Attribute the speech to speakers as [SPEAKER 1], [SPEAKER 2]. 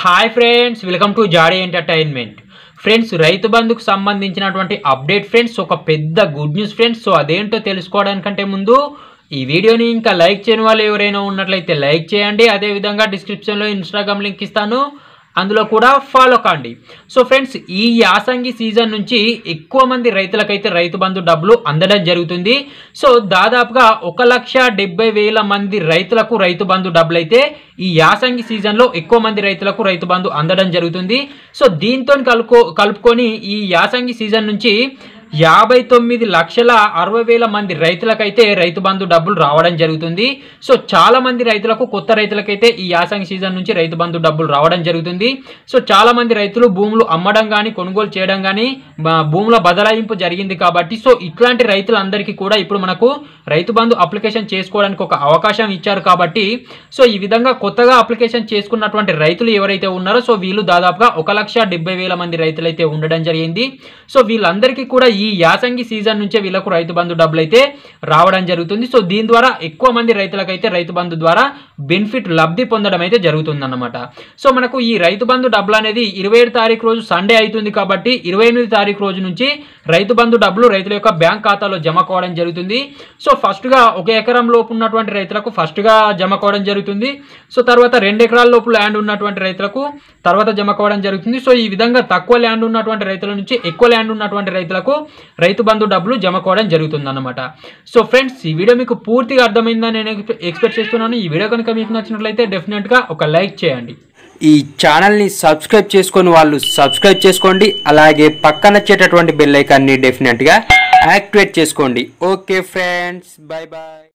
[SPEAKER 1] hi friends welcome to జాడీ entertainment friends రైతు బంధుకు సంబంధించినటువంటి అప్డేట్ ఫ్రెండ్స్ ఒక పెద్ద గుడ్ న్యూస్ ఫ్రెండ్స్ సో అదేంటో తెలుసుకోవడానికంటే ముందు ఈ వీడియోని ఇంకా లైక్ చేయని వాళ్ళు ఎవరైనా ఉన్నట్లయితే లైక్ చేయండి అదేవిధంగా డిస్క్రిప్షన్లో ఇన్స్టాగ్రామ్ లింక్ ఇస్తాను అందులో కూడా ఫాలో కాండి సో ఫ్రెండ్స్ ఈ యాసంగి సీజన్ నుంచి ఎక్కువ మంది రైతులకైతే రైతు బంధు డబ్బులు అందడం జరుగుతుంది సో దాదాపుగా ఒక లక్ష డెబ్బై వేల మంది రైతులకు రైతు బంధు డబ్బులు అయితే ఈ యాసంగి సీజన్లో ఎక్కువ మంది రైతులకు రైతు బంధు అందడం జరుగుతుంది సో దీంతో కలుకో కలుపుకొని ఈ యాసంగి సీజన్ నుంచి యాభై తొమ్మిది లక్షల అరవై వేల మంది రైతులకైతే రైతు బంధు డబ్బులు రావడం జరుగుతుంది సో చాలా మంది రైతులకు కొత్త రైతులకైతే ఈ యాసంగి సీజన్ నుంచి రైతు బంధు డబ్బులు రావడం జరుగుతుంది సో చాలా మంది రైతులు భూములు అమ్మడం కానీ కొనుగోలు చేయడం కానీ భూముల బదలాయింపు జరిగింది కాబట్టి సో ఇట్లాంటి రైతులందరికీ కూడా ఇప్పుడు మనకు రైతు బంధు అప్లికేషన్ చేసుకోవడానికి ఒక అవకాశం ఇచ్చారు కాబట్టి సో ఈ విధంగా కొత్తగా అప్లికేషన్ చేసుకున్నటువంటి రైతులు ఎవరైతే ఉన్నారో సో వీళ్ళు దాదాపుగా ఒక లక్ష డెబ్బై వేల మంది రైతులైతే ఉండడం జరిగింది సో వీళ్ళందరికీ కూడా ఈ యాసంగి సీజన్ నుంచే వీళ్ళకు రైతు బంధు డబ్బులు అయితే రావడం జరుగుతుంది సో దీని ద్వారా ఎక్కువ మంది రైతులకైతే రైతు బంధు ద్వారా బెనిఫిట్ లబ్ధి పొందడం అయితే జరుగుతుందన్నమాట సో మనకు ఈ రైతు బంధు డబ్బులు అనేది ఇరవై ఏడు తారీఖు రోజు సండే అవుతుంది కాబట్టి ఇరవై ఎనిమిది తారీఖు రోజు నుంచి రైతు బంధు డబ్బులు రైతుల యొక్క బ్యాంక్ ఖాతాలో జమ కావడం జరుగుతుంది సో ఫస్ట్గా ఒక ఎకరం లోపు ఉన్నటువంటి రైతులకు ఫస్ట్గా జమ కావడం జరుగుతుంది సో తర్వాత రెండు ఎకరాల లోపు ల్యాండ్ ఉన్నటువంటి రైతులకు తర్వాత జమ కావడం జరుగుతుంది సో ఈ విధంగా తక్కువ ల్యాండ్ ఉన్నటువంటి రైతుల నుంచి ఎక్కువ ల్యాండ్ ఉన్నటువంటి రైతులకు రైతు బంధు డబ్బులు జమ కావడం జరుగుతుంది అనమాట సో ఫ్రెండ్స్ ఈ వీడియో మీకు పూర్తిగా అర్థమైందని నేను ఎక్స్పెక్ట్ చేస్తున్నాను ఈ వీడియో కనుక మీకు నచ్చినట్లయితే డెఫినెట్గా ఒక లైక్ చేయండి
[SPEAKER 2] ఈ ఛానల్ని సబ్స్క్రైబ్ చేసుకొని వాళ్ళు సబ్స్క్రైబ్ చేసుకోండి అలాగే పక్కన వచ్చేటటువంటి బెల్ ఐకాన్ని డెఫినెట్గా యాక్టివేట్ చేసుకోండి ఓకే ఫ్రెండ్స్ బాయ్ బాయ్